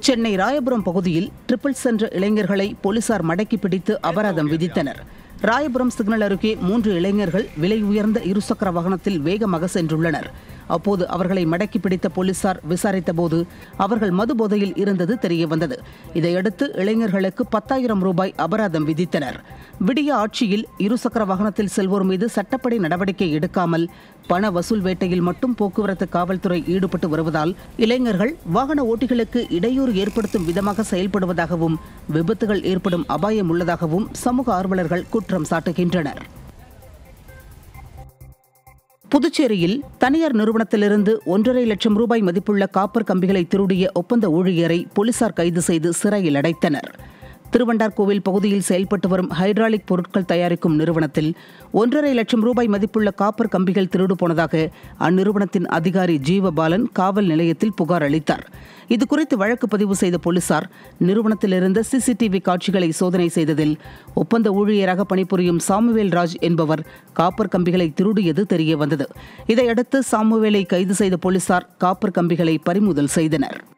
சென்னை ராயபுரம் பகுதியில் ட்ரிபிள் சென்ற இளைஞர்களை போலீசார் மடக்கி பிடித்து அபராதம் விதித்தனர் ராயபுரம் சிக்னல் அருகே மூன்று இளைஞர்கள் விலை உயர்ந்த இருசக்கர வாகனத்தில் வேகமாக சென்றுள்ளனர் அப்போது அவர்களை மடக்கி பிடித்த போலீசார் விசாரித்தபோது அவர்கள் மது போதையில் இருந்தது தெரியவந்தது இதையடுத்து இளைஞர்களுக்கு பத்தாயிரம் ரூபாய் அபராதம் விதித்தனர் விடிய ஆட்சியில் இருசக்கர வாகனத்தில் செல்வோர் மீது சட்டப்படி நடவடிக்கை எடுக்காமல் பண வசூல் வேட்டையில் மட்டும் போக்குவரத்து காவல்துறை ஈடுபட்டு வருவதால் இளைஞர்கள் வாகன ஓட்டிகளுக்கு இடையூறு ஏற்படுத்தும் விதமாக செயல்படுவதாகவும் விபத்துகள் ஏற்படும் அபாயம் உள்ளதாகவும் சமூக ஆர்வலர்கள் குற்றம் சாட்டுகின்றனர் புதுச்சேரியில் தனியார் நிறுவனத்திலிருந்து ஒன்றரை லட்சம் ரூபாய் மதிப்புள்ள காப்பர் கம்பிகளை திருடிய ஒப்பந்த ஊழியரை போலீசார் கைது செய்து சிறையில் அடைத்தனர் திருவண்டார்கோவில் பகுதியில் செயல்பட்டு வரும் ஹைட்ராலிக் பொருட்கள் தயாரிக்கும் நிறுவனத்தில் ஒன்றரை லட்சம் ரூபாய் மதிப்புள்ள காப்பர் கம்பிகள் திருடு போனதாக அந்நிறுவனத்தின் அதிகாரி ஜீவபாலன் காவல் நிலையத்தில் புகார் அளித்தார் இதுகுறித்து வழக்கு பதிவு செய்த போலீசார் நிறுவனத்தில் இருந்த சிசிடிவி காட்சிகளை சோதனை செய்ததில் ஒப்பந்த ஊழியராக பணிபுரியும் சாமுவேல் ராஜ் என்பவர் காப்பர் கம்பிகளை திருடியது தெரியவந்தது இதையடுத்து சாமுவேலை கைது செய்த போலீசார் காப்பர் கம்பிகளை பறிமுதல் செய்தனர்